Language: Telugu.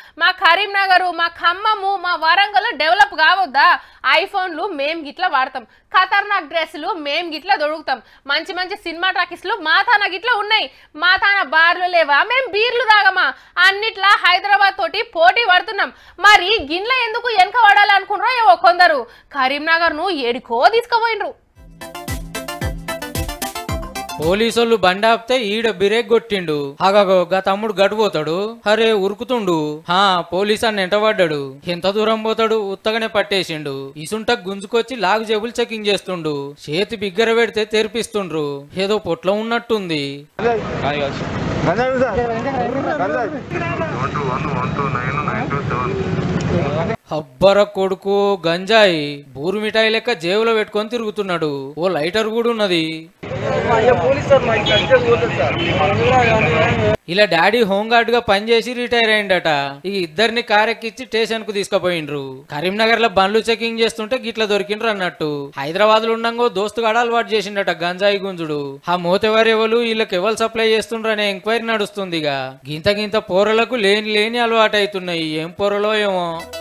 మా కరీంనగర్ మా ఖమ్మము మా వరంగల్ డెవలప్ కావద్దా ఐఫోన్లు మేం గిట్లా వాడతాం ఖతర్నాక్ డ్రెస్సులు మేం గిట్లా దొరుకుతాం మంచి మంచి సినిమా టాకీస్లు మా తాన గిట్లా ఉన్నాయి మా తాన బార్లు లేవా మేం బీర్లు తాగమా అన్నిట్లా హైదరాబాద్ తోటి పోటీ పడుతున్నాం మరి గిన్నె ఎందుకు వెనక పడాలనుకున్నారో ఏవో కొందరు కరీంనగర్ ను ఏడికో తీసుకుపోయినరు పోలీసోళ్ళు బండి ఆపితే ఈడ బిరేక్ కొట్టిండు ఆగాగో గా తమ్ముడు గడిపోతాడు అరే ఉరుకుతుండు హా పోలీస్ అన్న ఎంటబడ్డాడు ఎంత దూరం పోతాడు ఉత్తగానే పట్టేసిండు ఇసుంట గుంజుకొచ్చి లాగు జేబులు చెకింగ్ చేస్తుండు చేతి బిగ్గర పెడితే తెరిపిస్తుండ్రు ఏదో పొట్లో ఉన్నట్టుంది అబ్బర కొడుకు గంజాయి బూరు మిఠాయి లెక్క జేబులో పెట్టుకొని తిరుగుతున్నాడు ఓ లైటర్ కూడా ఉన్నది ఇలా డాడీ హోంగార్డ్ గా పనిచేసి రిటైర్ అయిందట ఈ ఇద్దరిని కారెక్కిచ్చి స్టేషన్ కు తీసుకుపోయిండ్రు కరీంనగర్ లో బండ్లు చెకింగ్ చేస్తుంటే గిట్ల దొరికిండ్రు అన్నట్టు హైదరాబాద్ లో ఉండంగో దోస్తుగాడ అలవాటు చేసిండట గంజాయి గుంజుడు ఆ మోతెవరెవలు వీళ్ళకి ఎవరు సప్లై చేస్తుండ్రు అనే ఎంక్వైరీ నడుస్తుంది ఇక గింత గింత పోరలకు లేని లేని అలవాటు అవుతున్నాయి ఏం పోరలో ఏమో